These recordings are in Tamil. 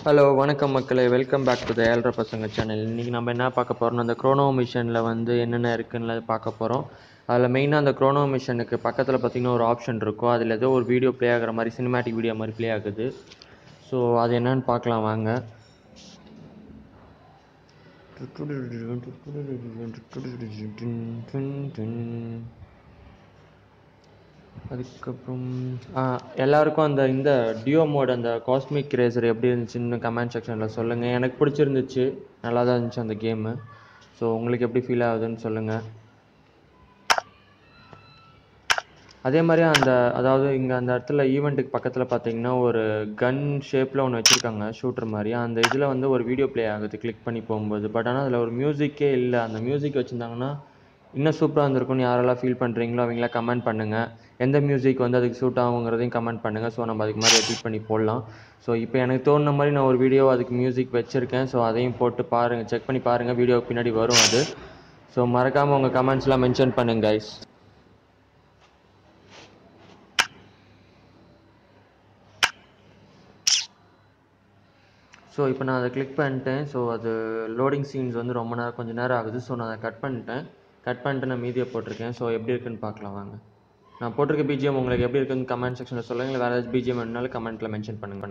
ஹலோ வணக்கம் மக்களே வெல்கம் பேக் டு த ஏழ்ரை பசங்க சேனல் இன்றைக்கி நம்ம என்ன பார்க்க போகிறோம்னா அந்த க்ரோனோ மிஷனில் வந்து என்னென்ன இருக்குன்னு பார்க்க போகிறோம் அதில் மெயினாக அந்த க்ரோனோ மிஷனுக்கு பக்கத்தில் பார்த்திங்கன்னா ஒரு ஆப்ஷன் இருக்கும் அதில் ஏதோ ஒரு வீடியோ ப்ளே ஆகிற மாதிரி சினிமேட்டிக் வீடியோ மாதிரி ப்ளே ஆகுது ஸோ அது என்னன்னு பார்க்கலாம் வாங்க அதுக்கப்புறம் ஆ, எல்லாருக்கும் அந்த இந்த டியோ மோட் அந்த காஸ்மிக் ரேசர் எப்படி இருந்துச்சுன்னு கமெண்ட் செக்ஷனில் சொல்லுங்கள் எனக்கு பிடிச்சிருந்துச்சு நல்லா தான் இருந்துச்சு அந்த கேமு ஸோ உங்களுக்கு எப்படி ஃபீல் ஆகுதுன்னு சொல்லுங்கள் அதே மாதிரி அந்த அதாவது இங்கே அந்த இடத்துல ஈவெண்ட்டுக்கு பக்கத்தில் பார்த்தீங்கன்னா ஒரு கன் ஷேப்பில் ஒன்று வச்சுருக்காங்க ஷூட்டர் மாதிரி அந்த இதில் வந்து ஒரு வீடியோ ப்ளே ஆகுது கிளிக் பண்ணி போகும்போது பட் ஆனால் அதில் ஒரு மியூசிக்கே இல்லை அந்த மியூசிக் வச்சுருந்தாங்கன்னா இன்னும் சூப்பராக இருந்திருக்கும்னு யாரெல்லாம் ஃபீல் பண்ணுறீங்களோ அவங்களாம் கமெண்ட் பண்ணுங்கள் எந்த மியூசிக் வந்து அதுக்கு சூட் ஆகுங்கிறதையும் கமெண்ட் பண்ணுங்கள் ஸோ நம்ம அதுக்கு மாதிரி எடிட் பண்ணி போடலாம் ஸோ இப்போ எனக்கு தோணுன மாதிரி நான் ஒரு வீடியோ அதுக்கு மியூசிக் வச்சுருக்கேன் ஸோ அதையும் போட்டு பாருங்கள் செக் பண்ணி பாருங்கள் வீடியோக்கு பின்னாடி வரும் அது ஸோ மறக்காமல் உங்கள் கமெண்ட்ஸ்லாம் மென்ஷன் பண்ணுங்க கைஸ் ஸோ இப்போ நான் அதை கிளிக் பண்ணிட்டேன் ஸோ அது லோடிங் சீன்ஸ் வந்து ரொம்ப நேரம் கொஞ்சம் நேரம் ஆகுது ஸோ நான் அதை கட் பண்ணிட்டேன் கட் பண்ணிட்டு நான் மீதியை போட்டிருக்கேன் ஸோ எப்படி இருக்குன்னு பார்க்கலாம் வாங்க நான் போட்டிருக்க பிஜிஎம் உங்களுக்கு எப்படி இருக்குன்னு கமெண்ட் செக்ஷனில் சொல்லுங்கள் இல்லை வேறு ஏதாச்சும் பிஜிஎம் வேணுனாலும் கமெண்ட்டில் மென்ஷன் பண்ணுங்க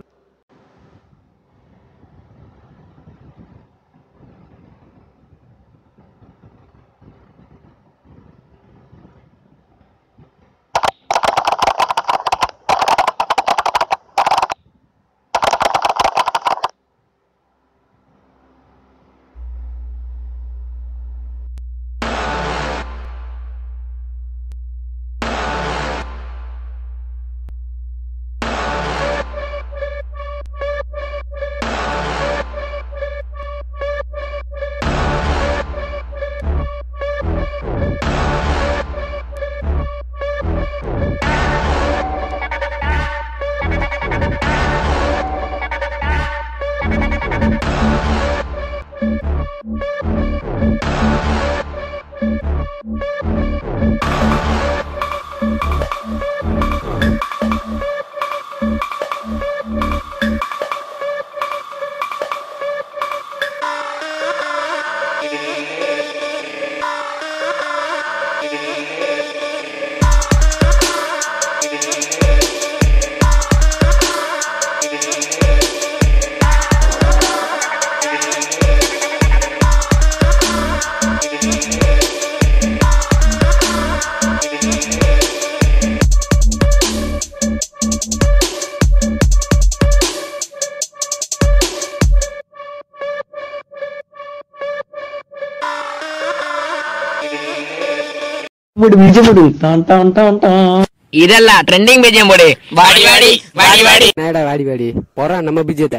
போடு விஜய் போடு டான் டான் டான் டான் இதல்ல ட்ரெண்டிங் பேஜியம் போடு வாடி வாடி வாடி வாடி என்னடா வாடி வாடி போறான் நம்ம பிஜேத்த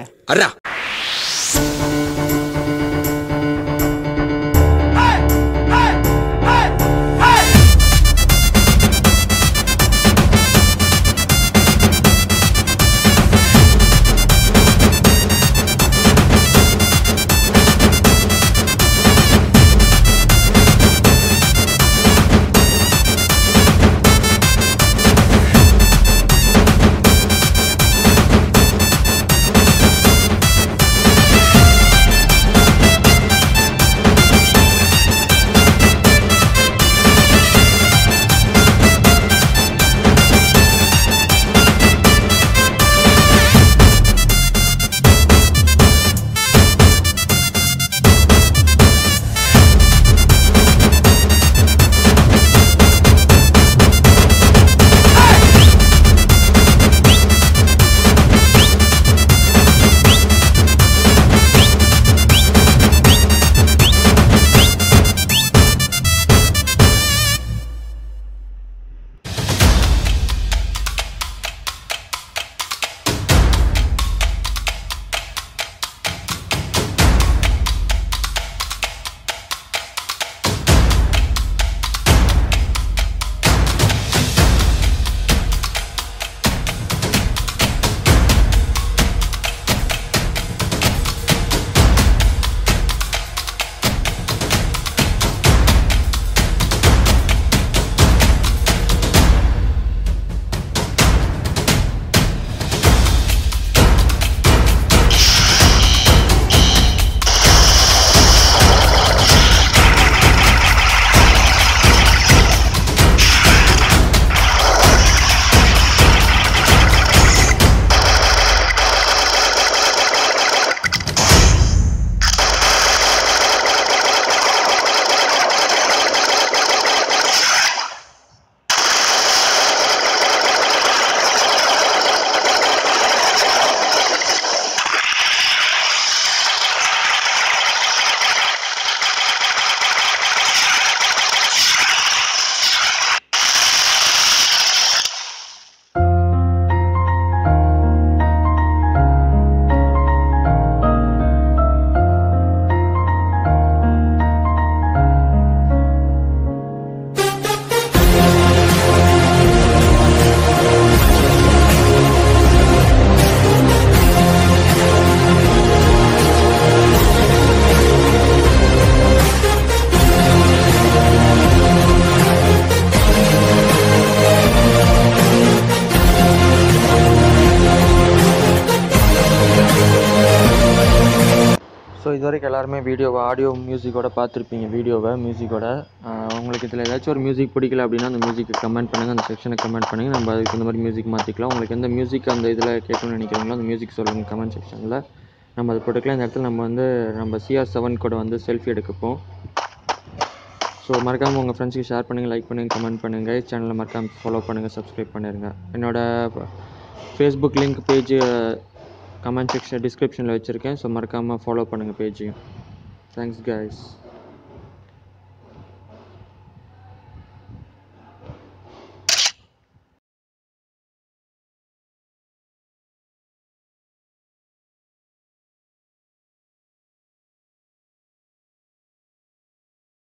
வரைக்கும் எல்லாருமே வீடியோவை ஆடியோ மியூசிக்கோட பார்த்துருப்பீங்க வீடியோவை மியூசிக்கோட உங்களுக்கு இதில் ஏதாச்சும் ஒரு மியூசிக் பிடிக்கல அப்படின்னா அந்த மியூசிக்கு கமெண்ட் பண்ணுங்கள் அந்த செக்ஷனை கமெண்ட் பண்ணுங்கள் நம்ம அதுக்கு இந்த மாதிரி மியூசிக் மாற்றிக்கலாம் உங்களுக்கு எந்த மியூசிக் அந்த இதில் கேட்கணும்னு நினைக்கிறீங்களோ அந்த மியூசிக் சொல்லுங்கள் கமெண்ட் செக்ஷனில் நம்ம அதை போட்டுக்கலாம் இந்த இடத்துல நம்ம வந்து நம்ம சிஆர் செவன் கூட வந்து செல்ஃபி எடுக்கப்போம் ஸோ மறக்காமல் உங்கள் ஃப்ரெண்ட்ஸுக்கு ஷேர் பண்ணுங்கள் லைக் பண்ணுங்கள் கமெண்ட் பண்ணுங்கள் சேனலை மறக்காமல் ஃபாலோ பண்ணுங்கள் சப்ஸ்கிரைப் பண்ணிடுங்க என்னோட Facebook link page comment section டிஸ்கிரிப்ஷனில் வச்சுருக்கேன் ஸோ மறக்காமல் ஃபாலோ பண்ணுங்கள் பேஜையும் தேங்க்ஸ் guys